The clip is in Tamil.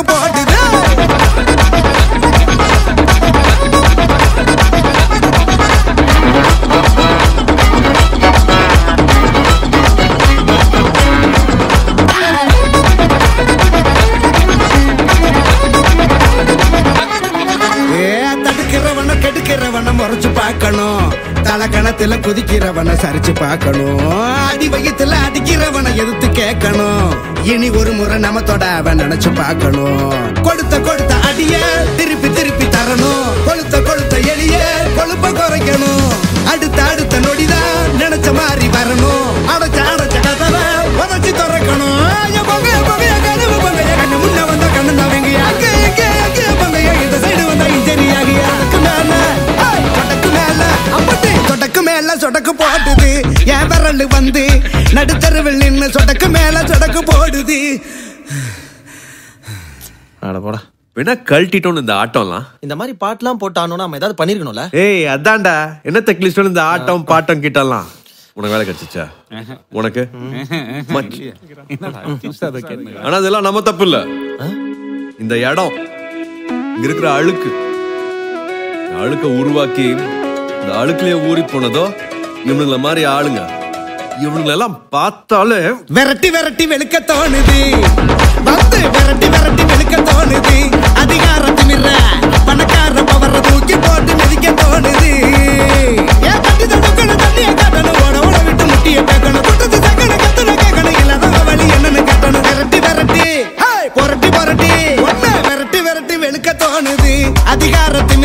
போடுது ஏ தடுக்கிறவன கெடுக்கிறவன முறைச்சு பார்க்கணும் தலக்கணத்துல குதிக்கிறவன சரிச்சு பார்க்கணும் அடி வயித்துல அடிக்கிறவன எதிர்த்து கேட்கணும் இனி ஒரு முறை நம்ம தொட அவன் நினைச்சு பார்க்கணும் கொடுத்த கொடுத்த அடிய திருப்பி திருப்பி தரணும் கொளுத்த கொளுத்த எளிய கொழுப்ப குறைக்கணும் அடுத்த அடுத்த நொடிதான் நினைச்ச மாதிரி வரணும் அடைச்ச அடைச்ச கதவை உதச்சி திறக்கணும் என் பொங்க, என் பொங்க, என் கனவு பொங்க, என் கண்ணு முன்ன வந்தா கண்ணு தவங்க அங்க எங்க எங்க பொங்க இந்த சைடு வந்தா இன்ஜரி ஆகி அதுக்கு மேல ஏய், சொடக்கு மேல அப்படி சொடக்கு மேல சொடக்கு போடுது என் விரல் வந்து நடுத்தருவில் நின்னு சொடக்கு மேல சொடக்கு போடுது அட போடா வேணா கழட்டிட்டோன்னு இந்த ஆட்டம்லாம் இந்த மாதிரி பாட்டுலாம் போட்டானோன்னா நம்ம ஏதாவது பண்ணிருக்கணும்ல ஏய் அதான்டா என்ன தெக்லிஸ்டோன்னு இந்த ஆட்டம் பாட்டம் கிட்டலாம் உனக்கு வேலை கிடைச்சிச்சா உனக்கு மச்சி. ஆனா இதெல்லாம் நம்ம தப்பு இல்ல இந்த இடம் இங்க இருக்கிற அழுக்கு இந்த அழுக்க உருவாக்கி இந்த அழுக்குலயே ஊறி போனதோ இவனுங்கள மாதிரி ஆளுங்க இவனுங்களெல்லாம் பார்த்தாலே விரட்டி விரட்டி வெளுக்க தோணுது வந்து விரட்டி விரட்டி வெளுக்க தோணுது அதிகாரத்திமிர பணக்கார பவர தூக்கி போட்டு மிதிக்க தோணுது ஏன் தட்டி தடுக்கணும் தண்ணிய காட்டணும் ஓட ஓட விட்டு முட்டிய பேக்கணும் குட்டத்து சக்கன கத்துன கேட்கணும் இல்லாத வழி என்னன்னு காட்டணும் விரட்டி விரட்டி ஹேய், புரட்டி புரட்டி ஒண்ணு விரட்டி விரட்டி வெளுக்க தோணுது அதிகாரத்திமிர